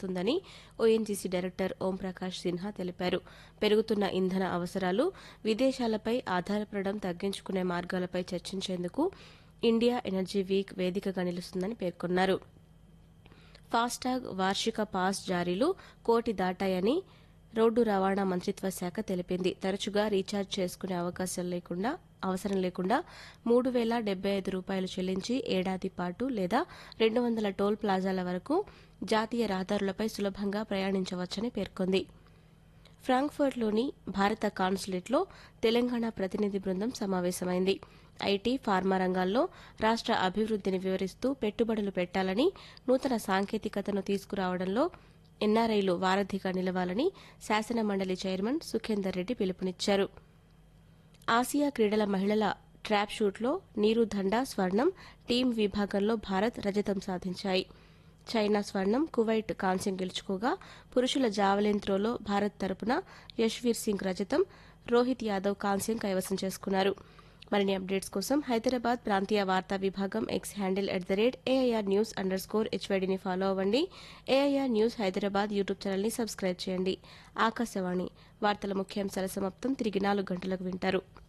వస్తుందని ONGC director Om Prakash Sinha తెలిపారు పెరుగుతున్న ఇంధన అవసరాలు విదేశాలపై ఆధారపడడం తగ్గించుకునే మార్గాలపై చర్చించేందుకు ఇండియా ఎనర్జీ వీక్ వేదికగా నిలుస్తుందని పేర్కొన్నారు ఫాస్టాగ్ వార్షిక పాస్ జారీలు కోటి దాటాయని రోడ్డు రవాణా మంత్రిత్వ శాఖ తెలిపింది తరచుగా రీఛార్జ్ చేసుకునే అవకాశం లేకుండా అవసరం లేకుండా మూడు వేల డెబ్బై ఐదు రూపాయలు చెల్లించి ఏడాది పాటు లేదా రెండు వందల టోల్ ప్లాజాల వరకు జాతీయ రహదారులపై సులభంగా ప్రయాణించవచ్చని పేర్కొంది ఫ్రాంక్ఫర్ట్లోని భారత కాన్సులేట్లో తెలంగాణ ప్రతినిధి బృందం సమావేశమైంది ఐటీ ఫార్మా రంగాల్లో రాష్ట అభివృద్దిని వివరిస్తూ పెట్టుబడులు పెట్టాలని నూతన సాంకేతికతను తీసుకురావడంలో ఎన్ఆర్ఐలు వారధిగా నిలవాలని శాసనమండలి చైర్మన్ సుఖేందర్ రెడ్డి పిలుపునిచ్చారు ఆసియా క్రీడల మహిళల ట్రాప్ షూట్లో నీరు దండా స్వర్ణం టీం విభాగంలో భారత్ రజతం సాధించాయి చైనా స్వర్ణం కువైట్ కాంస్యం గెలుచుకోగా పురుషుల జావలిన్ త్రోలో భారత్ తరపున యశ్వీర్ సింగ్ రజతం రోహిత్ యాదవ్ కాంస్యం కైవసం చేసుకున్నారు మరిన్ని అప్డేట్స్ కోసం హైదరాబాద్ ప్రాంతీయ వార్తా విభాగం X handle at the rate A I R news underscore హెచ్వైడీని ఫాలో అవ్వండి ఏఐఆర్ న్యూస్ హైదరాబాద్ యూట్యూబ్ ఛానల్ని సబ్స్క్రైబ్ చేయండి ఆకాశవాణి వార్తల ముఖ్యాంశాల సమాప్తం తిరిగి నాలుగు గంటలకు వింటారు